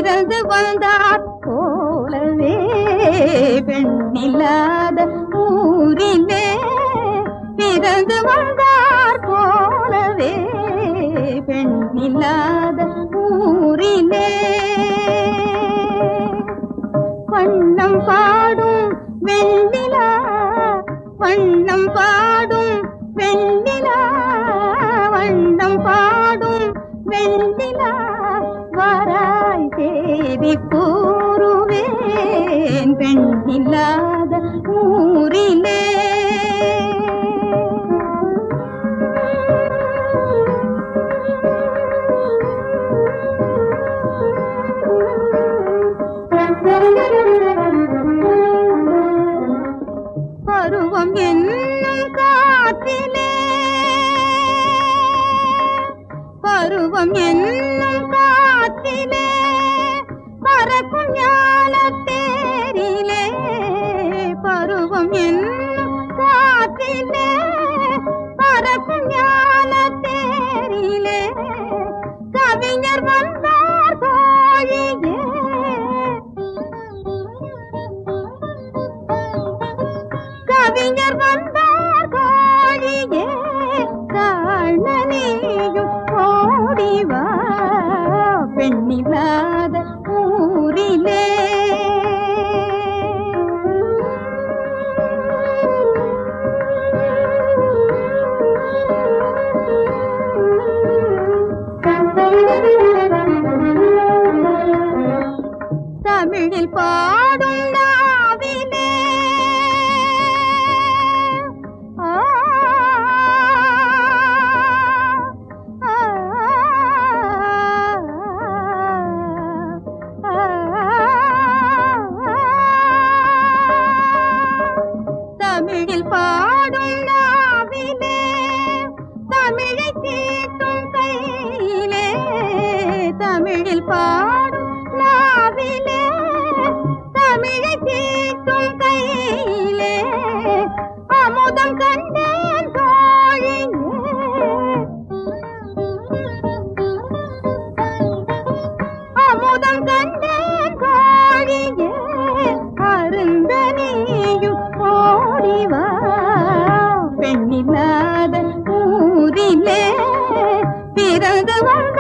பிறந்து வந்தார் போலவே பெண்ணில்லாத ஊரிலே பிறந்து வந்தார் போலவே பெண்ணில்லாத ஊரிலே வண்ணம் பாடும் வெண்ணிலா வண்ணம் பாடும் வெண்ணிலா வண்ணம் பாடும் வெண்ணிலா வராய் தேதி கூறுவேன் பெண்ணில்லாத ஊரிலே பருவம் என்னும் காற்றிலே பருவம் என்னும் காற்றிலே பறக்கும் ஞானத்தேரிலே பருவம் என்னும் காற்றிலே பறக்கும் ஞானத்தேரிலே கவிஞர் வந்தார் தோழியே கவிஞர் வந்தார் கோழியே காணனேயும் ஓடிவா பெண்ணில்லாத ஊரிலே தமிழில் பாடும் நாவிலே ஆ, ஆ, தமிழில் பாடும் நாவிலே தமிழை தீட்டும் கையிலே தமிழில் பாடும் நாவிலே தமிழை தீட்டும் கையிலே அமுதம் கண்டேன் தோழியே அமுதம் கண்டேன் கோழியே அருந்த நீயும் ஓடிவா பெண்ணில்லாத ஊரிலே பிறந்து வந்த